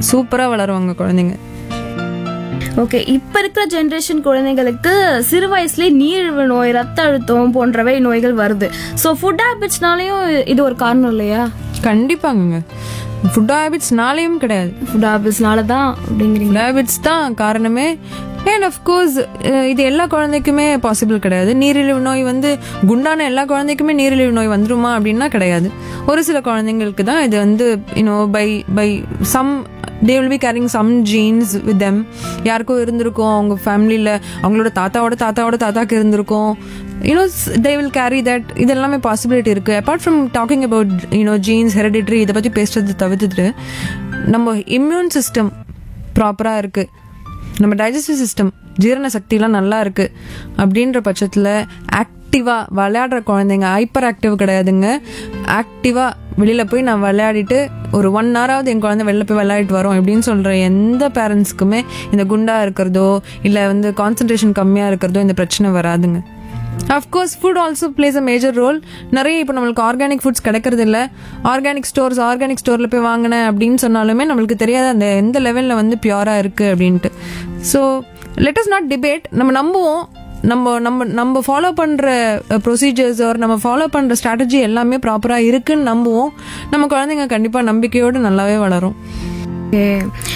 சூப்பராக வளருவாங்க குழந்தைங்க ஓகே இப்ப இருக்கிற ஜெனரேஷன் குழந்தைங்களுக்கு சிறு வயசுலயே நீரிழிவு நோய் ரத்த அழுத்தம் போன்றவை நோய்கள் வருது ஸோ ஃபுட் ஹேபிட்ஸ்னாலையும் இது ஒரு காரணம் இல்லையா கண்டிப்பாங்க ஃபுட் ஹேபிட்ஸ்னாலேயும் கிடையாது ஃபுட் ஹேபிட்ஸ்னால தான் அப்படிங்கிறீங்க ஃபுட் ஹேபிட்ஸ் தான் காரணமே அண்ட் அஃப்கோர்ஸ் இது எல்லா குழந்தைக்குமே பாசிபிள் கிடையாது நீரிழிவு நோய் வந்து குண்டான எல்லா குழந்தைக்குமே நீரிழிவு நோய் வந்துருமா அப்படின்னா கிடையாது ஒரு சில குழந்தைங்களுக்கு தான் இது வந்து you know by by some they will be carrying some genes with them யாருக்கும் இருந்திருக்கும் அவங்க ஃபேமிலியில் அவங்களோட தாத்தாவோட தாத்தாவோட தாத்தாக்கு இருந்திருக்கும் you know they will carry that இது எல்லாமே பாசிபிலிட்டி இருக்குது apart from talking about you know genes hereditary இதை பற்றி பேசுறது தவிர்த்துட்டு நம்ம இம்யூன் சிஸ்டம் ப்ராப்பராக இருக்குது நம்ம டைஜஸ்டிவ் சிஸ்டம் ஜீரண சக்திலாம் நல்லா இருக்கு அப்படின்ற பட்சத்தில் ஆக்டிவாக விளையாடுற குழந்தைங்க ஹைப்பர் ஆக்டிவ் கிடையாதுங்க ஆக்டிவாக வெளியில் போய் நான் விளையாடிட்டு ஒரு ஒன் ஹவராவது என் குழந்தை வெளில போய் விளையாடிட்டு வரோம் அப்படின்னு சொல்கிற எந்த பேரண்ட்ஸ்க்குமே இந்த குண்டா இருக்கிறதோ இல்லை வந்து கான்சன்ட்ரேஷன் கம்மியாக இருக்கிறதோ இந்த பிரச்சனை வராதுங்க of course food also plays a major role நிறைய இப்போ நம்மளுக்கு ஆர்கானிக் ஃபுட்ஸ் கிடைக்கிறது இல்ல ஆர்கானிக் ஸ்டோர்ஸ் ஆர்கானிக் ஸ்டோரில் போய் வாங்கினேன் அப்படின்னு சொன்னாலுமே நம்மளுக்கு தெரியாது அந்த எந்த லெவலில் வந்து பியூராக இருக்குது அப்படின்ட்டு so let us not debate நம்ம நம்புவோம் நம்ம நம்ம நம்ம ஃபாலோ பண்ணுற ப்ரொசீஜர்ஸ் ஒரு நம்ம ஃபாலோ பண்ணுற ஸ்ட்ராட்டஜி எல்லாமே ப்ராப்பராக இருக்குன்னு நம்புவோம் நம்ம குழந்தைங்க கண்டிப்பாக நம்பிக்கையோடு நல்லாவே வளரும் okay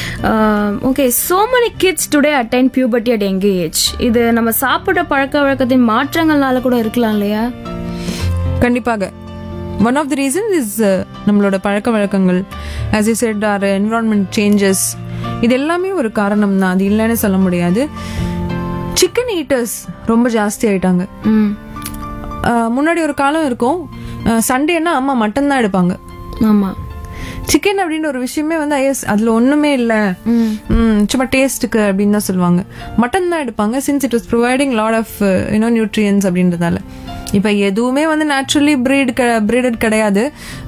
okay so many kids today attain puberty at young age இது நம்ம சாப்பிட்ற பழக்க வழக்கத்தின் மாற்றங்கள்னால கூட இருக்கலாம் இல்லையா கண்டிப்பாக one of the reason is நம்மளோட பழக்க வழக்கங்கள் as you said our environment changes இது எல்லாமே ஒரு காரணம் தான் அது இல்லைன்னு சொல்ல முடியாது சிக்கன் ஈட்டர்ஸ் ரொம்ப ஜாஸ்தி ஆயிட்டாங்க ம் அஹ், முன்னாடி ஒரு காலம் இருக்கும் சண்டேன்னா அம்மா மட்டன் தான் எடுப்பாங்க ஆமா சிக்கன் அப்படின்ற ஒரு விஷயமே வந்து ஐஎஸ் அதுல ஒண்ணுமே இல்ல ம், சும்மா டேஸ்ட்டுக்கு அப்படின்னு தான் சொல்லுவாங்க மட்டன் தான் எடுப்பாங்க since it was providing lot of you know nutrients அப்படின்றதால இப்போ எதுவுமே வந்து நேச்சுரலி பிரீட் பிரீடட் கிடையாது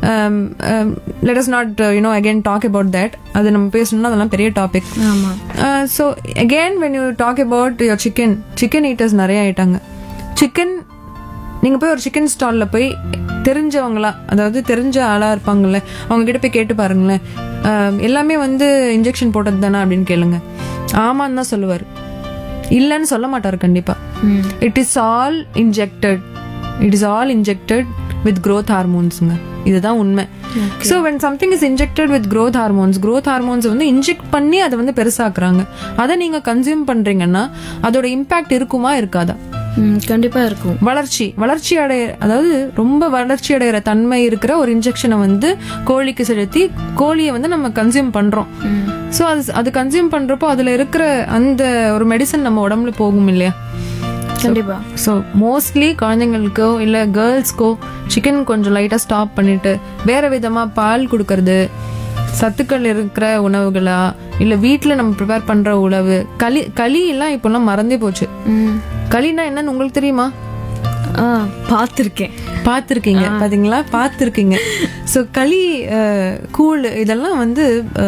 let us not you know again talk about that அது நம்ம பேசணும்னா அதெல்லாம் பெரிய டாபிக் ஆமா so again when you talk about your chicken chicken eaters நிறைய ஆயிட்டாங்க சிக்கன் நீங்க போய் ஒரு சிக்கன் ஸ்டால்ல போய் தெரிஞ்சவங்களா அதாவது தெரிஞ்ச ஆளா இருப்பாங்கல்ல அவங்க கிட்ட போய் கேட்டு பாருங்களேன் அஹ், எல்லாமே வந்து இன்ஜெக்ஷன் போட்டது தானே அப்படின்னு கேளுங்க ஆமான்னு தான் சொல்லுவார் இல்லைன்னு சொல்ல மாட்டார் கண்டிப்பா it is all injected it is all injected with growth ஹார்மோன்ஸுங்க இதுதான் உண்மை so when something is injected with growth hormones growth hormones வந்து இன்ஜெக்ட் பண்ணி அதை வந்து பெருசாக்குறாங்க அதை நீங்க கன்சியூம் பண்றீங்கன்னா அதோட இம்பாக்ட் இருக்குமா இருக்காதா ம் கண்டிப்பா இருக்கும் வளர்ச்சி வளர்ச்சி அடைய அதாவது ரொம்ப வளர்ச்சி அடைகிற தன்மை இருக்கிற ஒரு இன்ஜெக்ஷனை வந்து கோழிக்கு செலுத்தி கோழியை வந்து நம்ம கன்சியூம் பண்றோம் ஸோ அது அது கன்சியூம் பண்றப்போ அதுல இருக்கிற அந்த ஒரு மெடிசன் நம்ம உடம்புல போகும் இல்லையா கண்டிப்பா ஸோ மோஸ்ட்லி குழந்தைங்களுக்கோ இல்லை கேர்ள்ஸ்க்கோ சிக்கன் கொஞ்சம் லைட்டாக ஸ்டாப் பண்ணிட்டு வேற விதமாக பால் கொடுக்கறது சத்துக்கள் இருக்கிற உணவுகளா இல்லை வீட்டில் நம்ம ப்ரிப்பேர் பண்ணுற உணவு களி களி எல்லாம் இப்போல்லாம் மறந்தே போச்சு ம் களினா என்னன்னு உங்களுக்கு தெரியுமா ஆ பார்த்துருக்கேன் பார்த்துருக்கீங்க பாத்தீங்களா பார்த்துருக்கீங்க ஸோ களி அஹ், கூழ் இதெல்லாம் வந்து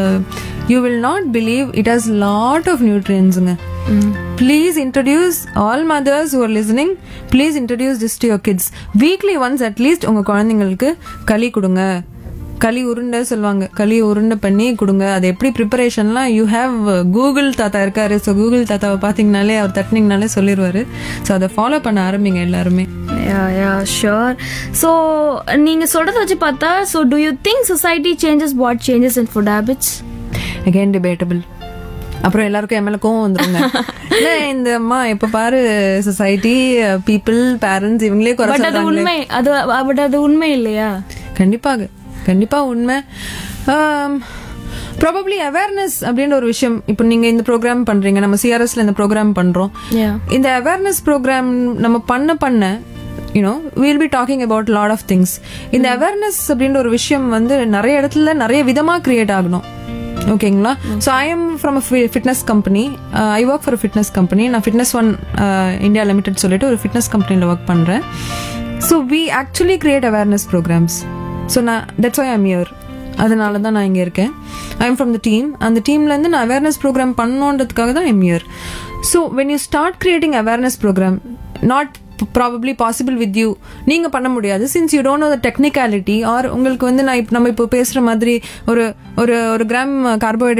you will not believe it has lot of நியூட்ரியன்ஸுங்க please introduce all mothers who are listening please introduce this to your kids weekly once at least உங்க குழந்தைங்களுக்கு களி கொடுங்க களி உருண்டை சொல்லுவாங்க களி உருண்டை பண்ணி கொடுங்க அது எப்படி ப்ரிப்பரேஷன்லாம் யூ ஹேவ் கூகுள் தாத்தா இருக்காரு ஸோ கூகுள் தாத்தாவை பார்த்தீங்கனாலே அவர் தட்டினீங்கனாலே சொல்லிடுவாரு ஸோ அதை ஃபாலோ பண்ண ஆரம்பிங்க எல்லாருமே யா யா ஷோர் ஸோ நீங்க சொல்றத வச்சு பார்த்தா so do you think society changes what changes in food habits again debatable அப்புறம் எல்லாருக்கும் என் மேல கோவம் வந்துருங்க இல்ல, இந்த அம்மா எப்ப பாரு சொசைட்டி பீப்புள் பேரண்ட்ஸ் இவங்களே குறை பட் அது சொல்றாங்களே. உண்மை அது பட் அது உண்மை இல்லையா கண்டிப்பாக கண்டிப்பா உண்மை ப்ராபப்ளி அவேர்னஸ் அப்படின்ற ஒரு விஷயம் இப்போ நீங்க இந்த ப்ரோக்ராம் பண்றீங்க நம்ம சிஆர்எஸ்ல இந்த ப்ரோக்ராம் பண்றோம் யா இந்த அவேர்னஸ் ப்ரோக்ராம் நம்ம பண்ண பண்ண you know will be talking about lot of things இந்த அவேர்னஸ் அப்படின்ற ஒரு விஷயம் வந்து நிறைய இடத்துல நிறைய விதமா கிரியேட் ஆகணும் ஓகேங்களா so I am from a fitness company I work for fitness company நான் ஃபிட்னஸ் ஒன் இந்தியா லிமிடெட் சொல்லிட்டு ஒரு ஃபிட்னஸ் கம்பெனியில் ஒர்க் பண்ணுறேன் so we actually create awareness programs so நான் தட்ஸ் ஒய் ஐம் இயர் அதனால தான் நான் இங்கே இருக்கேன் I am from the team அந்த டீம்லேருந்து நான் அவேர்னஸ் ப்ரோக்ராம் பண்ணோன்றதுக்காக தான் I'm here so when you start creating awareness program not probably possible with you நீங்க பண்ண முடியாது since you don't know the technicality or உங்களுக்கு வந்து நான் இப்ப நம்ம இப்போ பேசுற மாதிரி ஒரு ஒரு ஒரு கிராம் கார்போஹைட்ரேட்